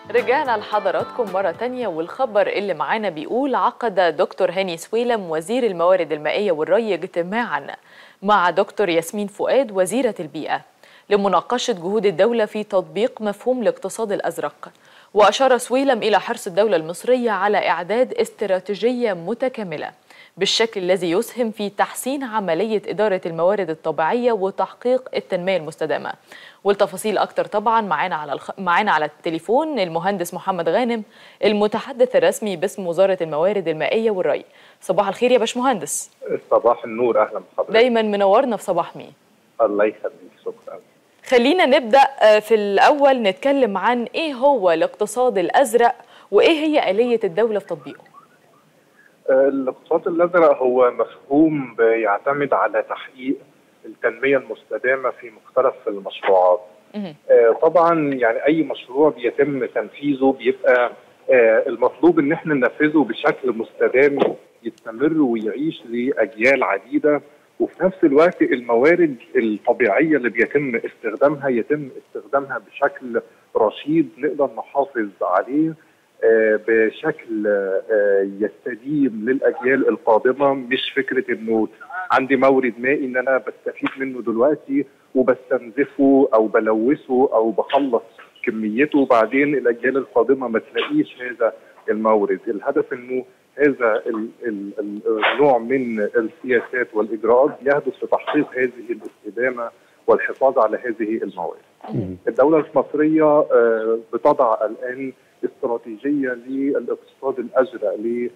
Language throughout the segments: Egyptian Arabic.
رجعنا لحضراتكم مرة تانية والخبر اللي معانا بيقول عقد دكتور هاني سويلم وزير الموارد المائية والري اجتماعا مع دكتور ياسمين فؤاد وزيرة البيئة لمناقشة جهود الدولة في تطبيق مفهوم الاقتصاد الأزرق وأشار سويلم إلى حرص الدولة المصرية على إعداد استراتيجية متكاملة بالشكل الذي يسهم في تحسين عملية إدارة الموارد الطبيعية وتحقيق التنمية المستدامة والتفاصيل أكتر طبعا معانا على الخ... معانا على التليفون المهندس محمد غانم المتحدث الرسمي باسم وزارة الموارد المائية والري صباح الخير يا باشمهندس صباح النور اهلا بحضرتك دايما منورنا في صباح مين الله يخليك شكرا خلينا نبدأ آه، في الأول نتكلم عن إيه هو الاقتصاد الأزرق وإيه هي آلية الدولة في تطبيقه آه، الاقتصاد الازرق هو مفهوم بيعتمد على تحقيق التنميه المستدامه في مختلف المشروعات مهم. آه، طبعا يعني اي مشروع بيتم تنفيذه بيبقى آه، المطلوب ان احنا ننفذه بشكل مستدام يستمر ويعيش لاجيال عديده وفي نفس الوقت الموارد الطبيعيه اللي بيتم استخدامها يتم استخدامها بشكل رشيد نقدر نحافظ عليه آه، بشكل آه، يستديم للاجيال القادمه مش فكره انه عندي مورد مائي ان انا بستفيد منه دلوقتي وبستنزفه او بلوثه او بخلص كميته وبعدين الاجيال القادمه ما تلاقيش هذا المورد، الهدف انه هذا ال- ال- ال- النوع من السياسات والاجراءات يهدف لتحقيق هذه الاستدامه والحفاظ على هذه الموارد. الدولة المصرية آه، بتضع الآن استراتيجية للاقتصاد الأزرق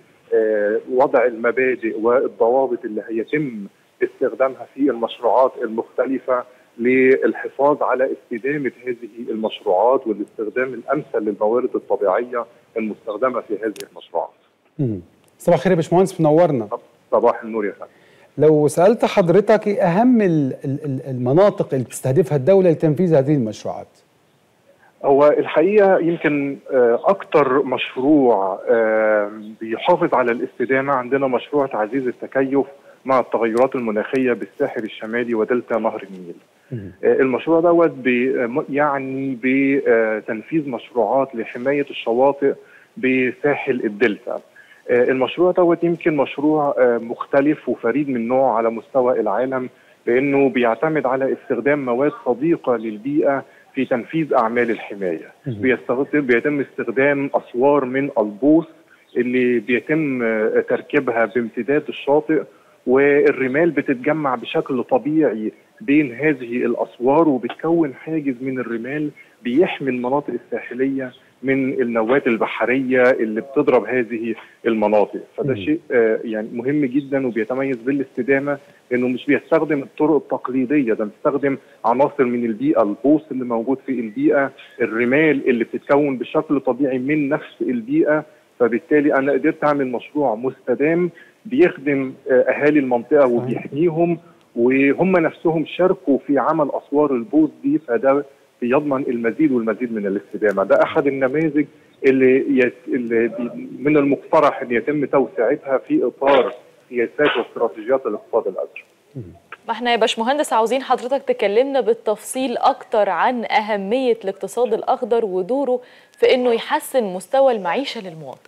لوضع المبادئ والضوابط اللي هيتم استخدامها في المشروعات المختلفة للحفاظ على استدامة هذه المشروعات والاستخدام الأمثل للموارد الطبيعية المستخدمة في هذه المشروعات مم. صباح الخير يا باشمهندس منورنا صباح النور يا فندم لو سالت حضرتك ايه اهم ال- ال- ال- المناطق اللي بتستهدفها الدوله لتنفيذ هذه المشروعات هو الحقيقه يمكن آه، اكتر مشروع آه، بيحافظ على الاستدامه عندنا مشروع تعزيز التكيف مع التغيرات المناخيه بالساحل الشمالي ودلتا نهر النيل. آه، المشروع دوت بي- م- يعني بتنفيذ مشروعات لحمايه الشواطئ بساحل الدلتا. آه، المشروع دوت يمكن مشروع آه، مختلف وفريد من نوعه على مستوى العالم لانه بيعتمد على استخدام مواد صديقه للبيئه في تنفيذ اعمال الحمايه بيستخدم بيتم استخدام اسوار من البوص اللي بيتم آه، تركيبها بامتداد الشاطئ والرمال بتتجمع بشكل طبيعي بين هذه الاسوار وبتكون حاجز من الرمال بيحمي المناطق الساحليه من النوات البحريه اللي بتضرب هذه المناطق فده مم. شيء آه، يعني مهم جدا وبيتميز بالاستدامه لانه مش بيستخدم الطرق التقليديه ده بيستخدم عناصر من البيئه البوص اللي موجود في البيئه الرمال اللي بتتكون بشكل طبيعي من نفس البيئه فبالتالي انا قدرت اعمل مشروع مستدام بيخدم آه، اهالي المنطقه وبيحميهم وهم نفسهم شاركوا في عمل اسوار البوص دي فده بيضمن المزيد والمزيد من الاستدامه ده احد النماذج اللي, يت... اللي بي- من المقترح ان يتم توسعتها في اطار سياسات واستراتيجيات الاقتصاد الازرق ما احنا يا باشمهندس عاوزين حضرتك تكلمنا بالتفصيل أكتر عن أهمية الاقتصاد الأخضر ودوره في إنه يحسن مستوى المعيشة للمواطن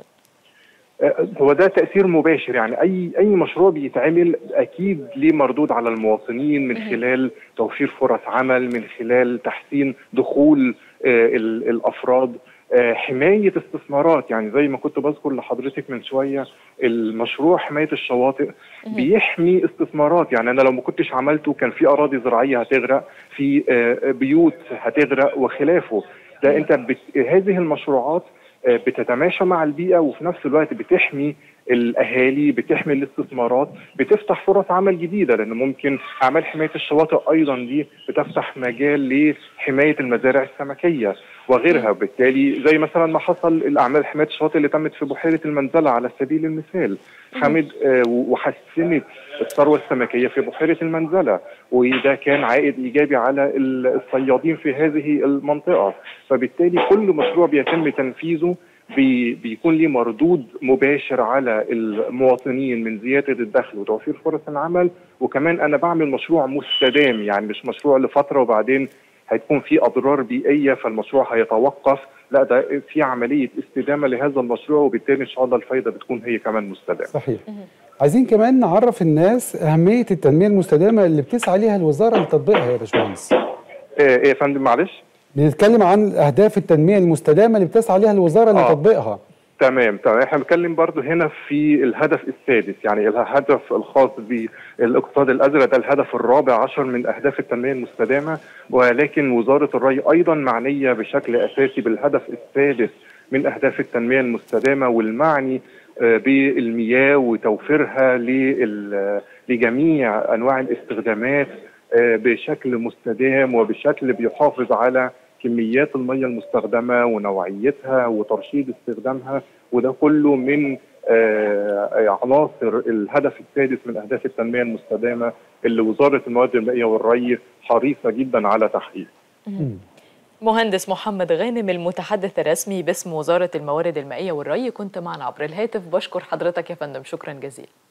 آه، هو ده تاثير مباشر يعني اي اي مشروع بيتعمل اكيد ليه مردود على المواطنين من خلال توفير فرص عمل من خلال تحسين دخول آه، ال- الافراد آه، حمايه استثمارات يعني زي ما كنت بذكر لحضرتك من شويه المشروع حمايه الشواطئ بيحمي استثمارات يعني انا لو ما كنتش عملته كان في اراضي زراعيه هتغرق في آه، بيوت هتغرق وخلافه ده انت بت... هذه المشروعات آه، بتتماشى مع البيئه وفي نفس الوقت بتحمي الاهالي بتحمي الاستثمارات بتفتح فرص عمل جديده لان ممكن اعمال حمايه الشواطئ ايضا دي بتفتح مجال لحمايه المزارع السمكيه وغيرها بالتالي زي مثلا ما حصل الاعمال حمايه الشواطئ اللي تمت في بحيره المنزله على سبيل المثال حمد آه، وحسنت الثروه السمكيه في بحيره المنزله وده كان عائد ايجابي على الصيادين في هذه المنطقه فبالتالي كل مشروع بيتم تنفيذه بي بيكون ليه مردود مباشر على المواطنين من زياده الدخل وتوفير فرص العمل وكمان انا بعمل مشروع مستدام يعني مش مشروع لفتره وبعدين هتكون في اضرار بيئيه فالمشروع هيتوقف لا ده في عمليه استدامه لهذا المشروع وبالتالي ان شاء الله الفايده بتكون هي كمان مستدامه صحيح عايزين كمان نعرف الناس اهميه التنميه المستدامه اللي بتسعى ليها الوزاره لتطبيقها يا باشمهندس ايه إيه يا فندم معلش بنتكلم عن اهداف التنميه المستدامه اللي بتسعى ليها الوزاره آه. لتطبيقها تمام تمام احنا بنتكلم برضو هنا في الهدف السادس يعني الهدف الخاص بالاقتصاد الازرق ده الهدف الرابع عشر من اهداف التنميه المستدامه ولكن وزاره الري ايضا معنيه بشكل اساسي بالهدف السادس من اهداف التنميه المستدامه والمعني آه، بالمياه وتوفيرها لل- لجميع انواع الاستخدامات آه، بشكل مستدام وبشكل بيحافظ على كميات المياه المستخدمه ونوعيتها وترشيد استخدامها وده كله من آه، عناصر الهدف السادس من اهداف التنميه المستدامه اللي وزاره المواد المائيه والري حريصه جدا على تحقيقه. مهندس محمد غانم المتحدث الرسمي باسم وزارة الموارد المائية والري كنت معنا عبر الهاتف بشكر حضرتك يا فندم شكرا جزيلا